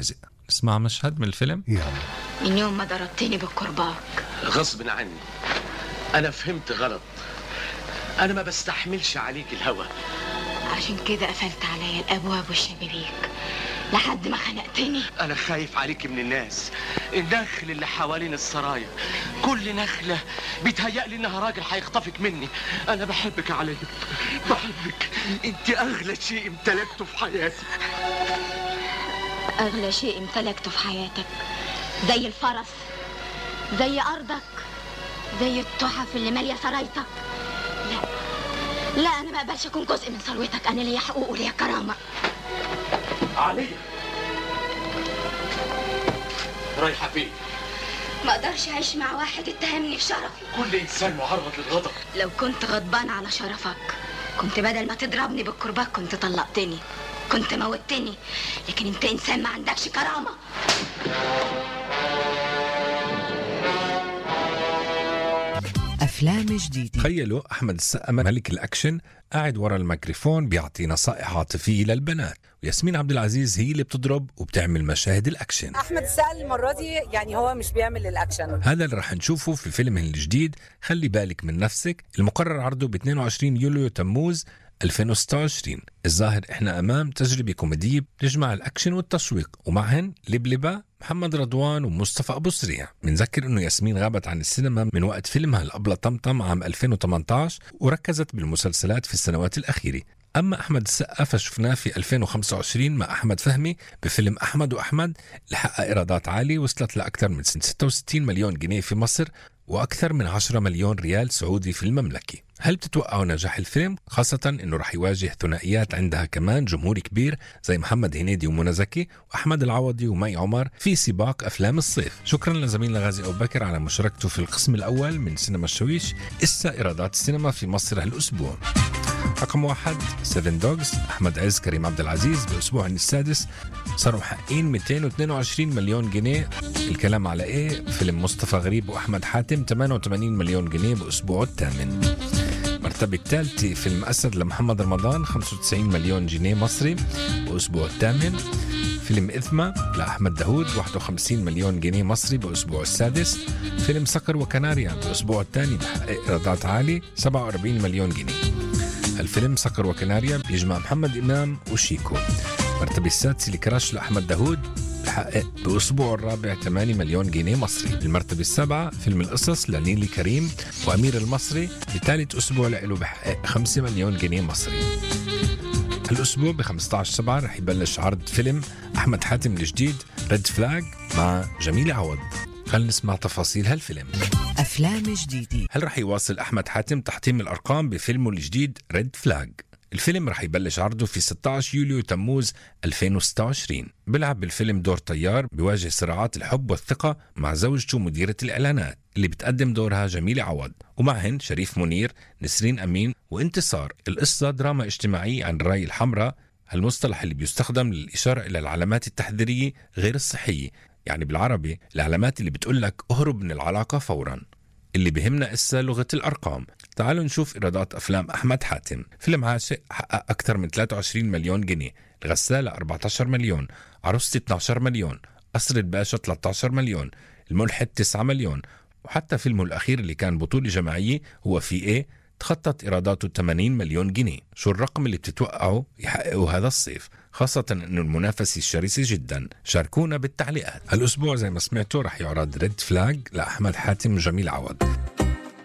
رازق نسمع مشهد من الفيلم يلا من يوم ما ضربتني بالكرباج غصب عني انا فهمت غلط انا ما بستحملش عليك الهوى عشان كده قفلت عليا الابواب والشبابيك لحد ما خنقتني انا خايف عليك من الناس النخل اللي حوالين السرايا كل نخلة بيتهيألي انها راجل هيخطفك مني انا بحبك يا علي بحبك انت اغلى شيء امتلكته في حياتي اغلى شيء امتلكته في حياتك زي الفرس زي ارضك زي التحف اللي ماليه سرايتك لا لا انا ما اقبلش اكون جزء من ثروتك انا ليا حقوق وليا كرامه علي رايحة فين؟ ما اقدرش اعيش مع واحد اتهمني في شرفي كل انسان معرض للغضب لو كنت غضبان على شرفك كنت بدل ما تضربني بالكرباج كنت طلقتني كنت موتني لكن انت انسان ما عندكش كرامه أفلام جديدة تخيلوا احمد السقا ملك الاكشن قاعد ورا الميكروفون بيعطي نصائح عاطفيه للبنات وياسمين عبد العزيز هي اللي بتضرب وبتعمل مشاهد الاكشن احمد السقا المره دي يعني هو مش بيعمل الاكشن هذا اللي رح نشوفه في فيلمه الجديد خلي بالك من نفسك المقرر عرضه ب 22 يوليو تموز 2026 الظاهر احنا امام تجربه كوميديه بتجمع الاكشن والتشويق ومعهن لبلبه محمد رضوان ومصطفى ابو سريع بنذكر انه ياسمين غابت عن السينما من وقت فيلمها الابله طمطم عام 2018 وركزت بالمسلسلات في السنوات الاخيره اما احمد السقا فشفناه في 2025 مع احمد فهمي بفيلم احمد واحمد اللي حقق ايرادات عاليه وصلت لاكثر من 66 مليون جنيه في مصر واكثر من 10 مليون ريال سعودي في المملكه هل بتتوقعوا نجاح الفيلم خاصة انه رح يواجه ثنائيات عندها كمان جمهور كبير زي محمد هنيدي ومنى زكي واحمد العوضي ومي عمر في سباق افلام الصيف شكرا لزميلنا غازي ابو بكر على مشاركته في القسم الاول من سينما الشويش اسا ايرادات السينما في مصر هالاسبوع رقم واحد 7 دوجز احمد عز كريم عبد العزيز باسبوع السادس صاروا محققين 222 مليون جنيه الكلام على ايه فيلم مصطفى غريب واحمد حاتم 88 مليون جنيه باسبوعه الثامن المرتبة الثالثة فيلم أسد لمحمد رمضان 95 مليون جنيه مصري بأسبوع الثامن فيلم إثمة لأحمد داوود 51 مليون جنيه مصري بأسبوع السادس فيلم صقر وكناريا بأسبوع الثاني بحقق إيرادات عالي 47 مليون جنيه الفيلم صقر وكناريا بيجمع محمد إمام وشيكو المرتبة السادسة لكراش لأحمد داوود بحقق بأسبوعه الرابع 8 مليون جنيه مصري المرتبة السابعة فيلم القصص لنيلي كريم وأمير المصري بثالث أسبوع له بحقق 5 مليون جنيه مصري هالأسبوع ب 15 7 رح يبلش عرض فيلم أحمد حاتم الجديد ريد فلاج مع جميلة عوض خلينا نسمع تفاصيل هالفيلم أفلام جديدة هل رح يواصل أحمد حاتم تحطيم الأرقام بفيلمه الجديد ريد فلاج الفيلم رح يبلش عرضه في 16 يوليو تموز 2026 بيلعب بالفيلم دور طيار بيواجه صراعات الحب والثقة مع زوجته مديرة الإعلانات اللي بتقدم دورها جميلة عوض ومعهن شريف منير نسرين أمين وانتصار القصة دراما اجتماعية عن الراي الحمراء هالمصطلح اللي بيستخدم للإشارة إلى العلامات التحذيرية غير الصحية يعني بالعربي العلامات اللي بتقول لك اهرب من العلاقة فوراً اللي بهمنا إسا لغة الأرقام تعالوا نشوف إيرادات أفلام أحمد حاتم فيلم عاشق حقق أكثر من 23 مليون جنيه الغسالة 14 مليون عروستي 12 مليون قصر الباشا 13 مليون الملحد 9 مليون وحتى فيلمه الأخير اللي كان بطولة جماعية هو في إيه تخطت إيراداته 80 مليون جنيه شو الرقم اللي بتتوقعوا يحققوا هذا الصيف خاصة أنه المنافسة شرسة جدا شاركونا بالتعليقات هالأسبوع زي ما سمعتوا رح يعرض ريد فلاج لأحمد حاتم وجميل عوض